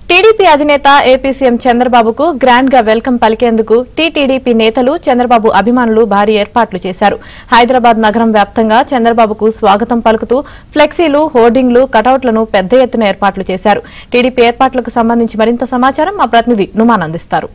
TDP అధినేత AP CM చంద్రబాబుకు grand గా వెల్కమ్ పలికేందుకు టీటీడీపీ నేతలు చంద్రబాబు అభిమానులు భారీ ఏర్పాట్లు చేశారు హైదరాబాద్ నగరం వ్యాప్తంగా చంద్రబాబుకు స్వాగతం పలుకుతూ ఫ్లెక్సీలు హోర్డింగ్లు కటౌట్లను పెద్ద ఎత్తున ఏర్పాట్లు చేశారు టీడీపీ ఏర్పాట్లకు సంబంధించి మరింత సమాచారం మా ప్రతినిధి నుమాన్ అందిస్తారు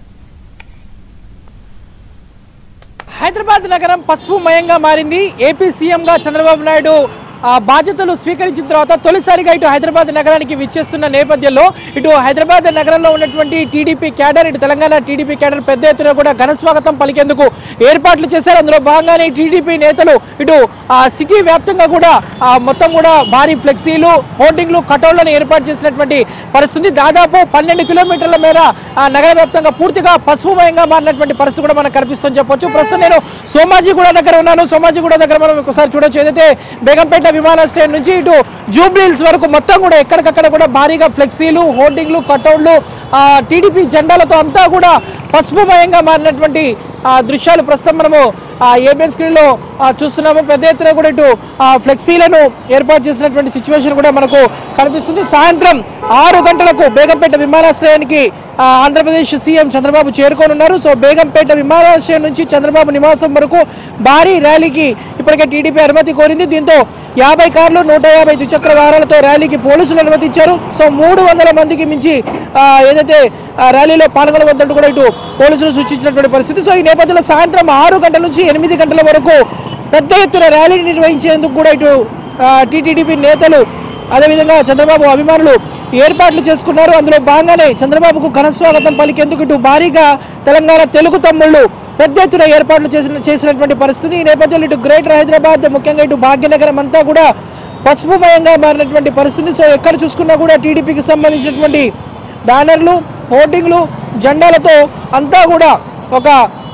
హైదరాబాద్ నగరం పసుపుమయంగా మారింది ఏపీ సీఎంగా చంద్రబాబు నాయుడు ఆ బాధ్యతలు స్వీకరించిన తర్వాత తొలిసారిగా ఇటు హైదరాబాద్ నగరానికి విచ్చేస్తున్న నేపథ్యంలో ఇటు హైదరాబాద్ నగరంలో ఉన్నటువంటి టీడీపీ క్యాడర్ ఇటు తెలంగాణ టీడీపీ క్యాడర్ పెద్ద ఎత్తున కూడా ఘన స్వాగతం పలికేందుకు ఏర్పాట్లు చేశారు అందులో భాగంగానే టీడీపీ నేతలు ఇటు ఆ సిటీ వ్యాప్తంగా కూడా ఆ మొత్తం కూడా భారీ ఫ్లెక్సీలు హోర్డింగ్లు కటౌళ్లను ఏర్పాటు చేసినటువంటి పరిస్థితి దాదాపు పన్నెండు కిలోమీటర్ల మేర ఆ నగర వ్యాప్తంగా పూర్తిగా పసుపుమయంగా మారినటువంటి పరిస్థితి కూడా మనకు కనిపిస్తుందని చెప్పొచ్చు ప్రస్తుతం నేను సోమాజిగూడ దగ్గర ఉన్నాను సోమాజిగూడ దగ్గర మనం ఒకసారి చూడొచ్చు ఏదైతే బేగంపేట విమానాశ్రయం నుంచి ఇటు జూబ్లీహిల్స్ వరకు మొత్తం కూడా ఎక్కడికక్కడ కూడా భారీగా ఫ్లెక్సీలు హోర్డింగ్లు కటౌట్లు టీడీపీ జెండాలతో అంతా కూడా పసుపుమయంగా మారినటువంటి ఆ, దృశ్యాలు ప్రస్తుతం మనము ఏబిఎన్ స్క్రీన్లో ఆ, చూస్తున్నాము పెద్ద ఎత్తున కూడా ఇటు ఆ, ఫ్లెక్సీలను ఏర్పాటు చేసినటువంటి సిచ్యువేషన్ కూడా మనకు కనిపిస్తుంది సాయంత్రం ఆరు గంటలకు బేగంపేట విమానాశ్రయానికి ఆ, ఆంధ్రప్రదేశ్ సీఎం చంద్రబాబు చేరుకోనున్నారు సో బేగంపేట విమానాశ్రయం నుంచి చంద్రబాబు నివాసం వరకు భారీ ర్యాలీకి ఇప్పటికే టీడీపీ అనుమతి కోరింది దీంతో యాభై కార్లు నూట యాభై ద్విచక్ర వాహనాలతో ర్యాలీకి పోలీసులు అనుమతించారు సో మూడు వందల మందికి మించి ఆ, ఏదైతే ఆ, ర్యాలీలో పాల్గొనవద్దంటూ కూడా ఇటు పోలీసులు సూచించినటువంటి పరిస్థితి సో ఈ నేపథ్యంలో సాయంత్రం ఆరు గంటల నుంచి ఎనిమిది గంటల వరకు పెద్ద ఎత్తున ర్యాలీని నిర్వహించేందుకు కూడా ఇటు టీటీడీపీ నేతలు అదేవిధంగా చంద్రబాబు అభిమానులు ఏర్పాట్లు చేసుకున్నారు అందులో భాగంగానే చంద్రబాబుకు ఘన స్వాగతం పలికేందుకు ఇటు భారీగా తెలంగాణ తెలుగు తమ్ముళ్ళు పెద్ద ఎత్తున ఏర్పాట్లు చేసిన చేసినటువంటి పరిస్థితి ఈ నేపథ్యంలో ఇటు గ్రేటర్ హైదరాబాద్ ముఖ్యంగా ఇటు భాగ్యనగరం అంతా కూడా పసుపుమయంగా మారినటువంటి పరిస్థితి సో ఎక్కడ చూసుకున్నా కూడా టీడీపీకి సంబంధించినటువంటి బ్యానర్లు హోర్డింగ్లు జెండాలతో అంతా కూడా ఒక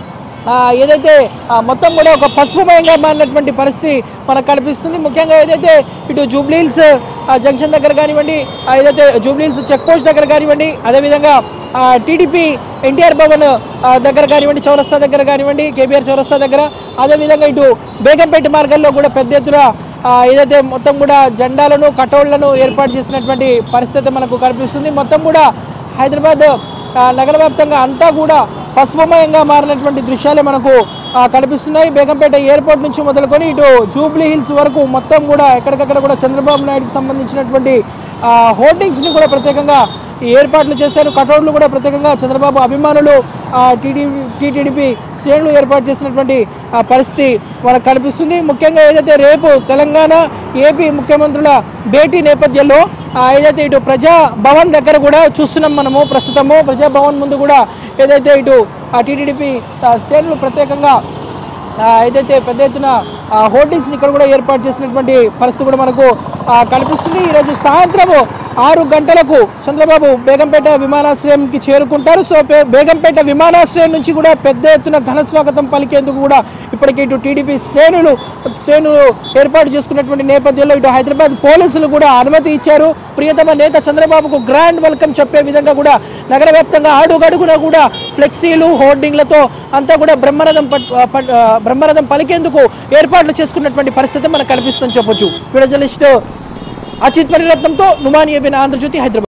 ఆ, ఏదైతే ఆ, మొత్తం కూడా ఒక పసుపుమయంగా మారినటువంటి పరిస్థితి మనకు కనిపిస్తుంది ముఖ్యంగా ఏదైతే ఇటు జూబ్లీహిల్స్ ఆ, జంక్షన్ దగ్గర కానివ్వండి ఆ, ఏదైతే జూబ్లీహిల్స్ చెక్ పోస్ట్ దగ్గర కానివ్వండి అదేవిధంగా ఆ, టీడీపీ ఎన్టీఆర్ భవన్ ఆ, దగ్గర కానివ్వండి చౌరస్తా దగ్గర కానివ్వండి కేబీఆర్ చౌరస్తా దగ్గర అదేవిధంగా ఇటు బేగంపేట మార్గాల్లో కూడా పెద్ద ఎత్తున ఆ, ఏదైతే మొత్తం కూడా జెండాలను కటౌళ్లను ఏర్పాటు చేసినటువంటి పరిస్థితి మనకు కనిపిస్తుంది మొత్తం కూడా హైదరాబాద్ ఆ, నగర వ్యాప్తంగా అంతా కూడా పసుపుమయంగా మారినటువంటి దృశ్యాలే మనకు ఆ, కనిపిస్తున్నాయి బేగంపేట ఎయిర్పోర్ట్ నుంచి మొదలుకొని ఇటు జూబ్లీ హిల్స్ వరకు మొత్తం కూడా ఎక్కడికక్కడ కూడా చంద్రబాబు నాయుడుకి సంబంధించినటువంటి ఆ, హోర్డింగ్స్ని కూడా ప్రత్యేకంగా ఈ ఏర్పాట్లు చేశారు కటౌట్లు కూడా ప్రత్యేకంగా చంద్రబాబు అభిమానులు టీడీపీ టీటీడీపీ శ్రేణులు ఏర్పాటు చేసినటువంటి ఆ, పరిస్థితి మనకు కనిపిస్తుంది ముఖ్యంగా ఏదైతే రేపు తెలంగాణ ఏపీ ముఖ్యమంత్రుల భేటీ నేపథ్యంలో ఆ, ఏదైతే ఇటు ప్రజా భవన్ దగ్గర కూడా చూస్తున్నాం మనము ప్రస్తుతము ప్రజా భవన్ ముందు కూడా ఏదైతే ఇటు టీటీడీపీ శ్రేణులు ప్రత్యేకంగా ఆ, ఏదైతే పెద్ద ఎత్తున హోర్డింగ్స్ని ఇక్కడ కూడా ఏర్పాటు చేసినటువంటి పరిస్థితి కూడా మనకు ఆ, కనిపిస్తుంది ఈరోజు సాయంత్రము ఆరు గంటలకు చంద్రబాబు బేగంపేట విమానాశ్రయంకి చేరుకుంటారు సో బే- బేగంపేట విమానాశ్రయం నుంచి కూడా పెద్ద ఎత్తున ఘన స్వాగతం పలికేందుకు కూడా ఇప్పటికే ఇటు టీడీపీ శ్రేణులు శ్రేణులు ఏర్పాటు చేసుకున్నటువంటి నేపథ్యంలో ఇటు హైదరాబాద్ పోలీసులు కూడా అనుమతి ఇచ్చారు ప్రియతమ నేత చంద్రబాబుకు గ్రాండ్ వెల్కమ్ చెప్పే విధంగా కూడా నగర వ్యాప్తంగా అడుగడుగునా కూడా ఫ్లెక్సీలు హోర్డింగ్లతో అంతా కూడా బ్రహ్మరథం పట్- పట్- బ్రహ్మరథం పలికేందుకు ఏర్పాట్లు చేసుకున్నటువంటి పరిస్థితి మనకు కనిపిస్తుందని చెప్పొచ్చు వీడియో జర్నలిస్ట్ అచిత్ పరిరత్నంతో నుమాని ఏబిన్ ఆంధ్రజ్యోతి హైదరాబాద్